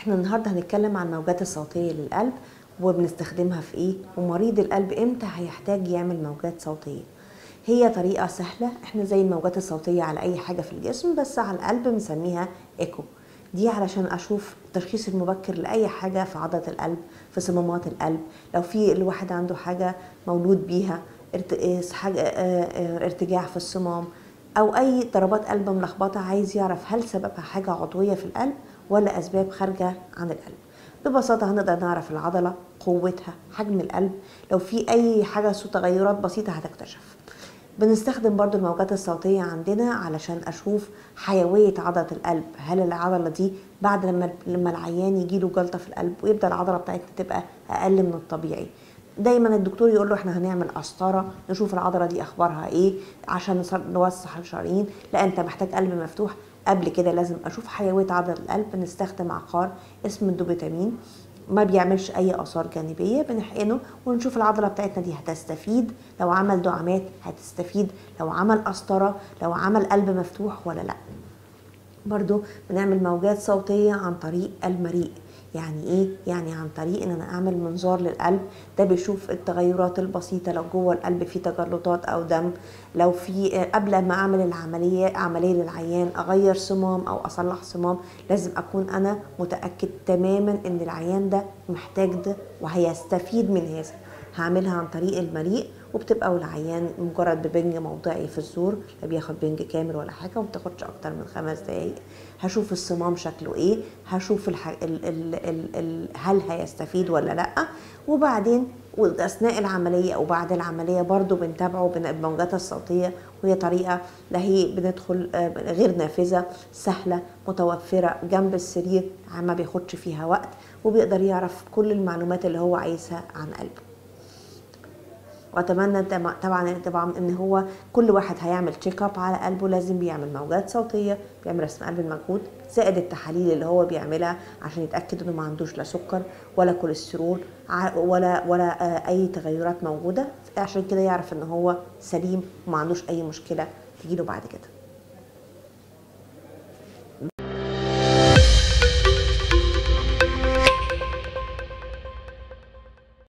احنا النهارده هنتكلم عن الموجات الصوتيه للقلب وبنستخدمها في ايه ومريض القلب امتى هيحتاج يعمل موجات صوتيه هي طريقه سهله احنا زي الموجات الصوتيه على اي حاجه في الجسم بس على القلب بنسميها ايكو دي علشان اشوف التشخيص المبكر لاي حاجه في عضله القلب في صمامات القلب لو في الواحد عنده حاجه مولود بيها ارت- حاجه اه، اه، ارتجاع في الصمام او اي ضربات قلب ملخبطه عايز يعرف هل سببها حاجه عضويه في القلب ولا اسباب خارجه عن القلب ببساطه هنقدر نعرف العضله قوتها حجم القلب لو في اي حاجه سو تغيرات بسيطه هتكتشف بنستخدم برضو الموجات الصوتية عندنا علشان أشوف حيوية عضلة القلب هل العضلة دي بعد لما لما العيان يجيله جلطة في القلب ويبدأ العضلة بتاعتنا تبقى أقل من الطبيعي دايما الدكتور يقول له احنا هنعمل قسطره نشوف العضله دي اخبارها ايه عشان نص- نوسع الشرايين لا انت محتاج قلب مفتوح قبل كده لازم اشوف حيويه عضله القلب بنستخدم عقار اسمه الدوبيتامين ما بيعملش اي اثار جانبيه بنحقنه ونشوف العضله بتاعتنا دي هتستفيد لو عمل دعامات هتستفيد لو عمل قسطره لو عمل قلب مفتوح ولا لا برضو بنعمل موجات صوتية عن طريق المريء يعني ايه يعني عن طريق ان انا اعمل منظار للقلب ده بيشوف التغيرات البسيطه لو جوه القلب في تجلطات او دم لو في قبل ما اعمل العمليه عمليه للعيان اغير صمام او اصلح صمام لازم اكون انا متاكد تماما ان العيان ده محتاج ده وهيستفيد من هذا هعملها عن طريق المريء وبتبقى والعيان مجرد ببنج موضعي في الزور لا بياخد بنج كامل ولا حاجه وما بتاخدش اكتر من خمس دقايق هشوف الصمام شكله ايه هشوف الح... ال... ال... ال... ال... هل هيستفيد ولا لا وبعدين واثناء العمليه او بعد العمليه برضو بنتابعه بالموجات الصوتيه وهي طريقه لا هي بندخل آه، غير نافذه سهله متوفره جنب السرير ما بياخدش فيها وقت وبيقدر يعرف كل المعلومات اللي هو عايزها عن قلبه واتمنى طبعا طبعا طبعا ان هو كل واحد هيعمل تشيك اب على قلبه لازم بيعمل موجات صوتيه بيعمل رسم قلب المجهود زائد التحاليل اللي هو بيعملها عشان يتاكد انه ما عندوش لا سكر ولا كوليسترول ع- ولا ولا آه، اي تغيرات موجوده عشان كده يعرف ان هو سليم وما عندوش اي مشكله تجيله بعد كده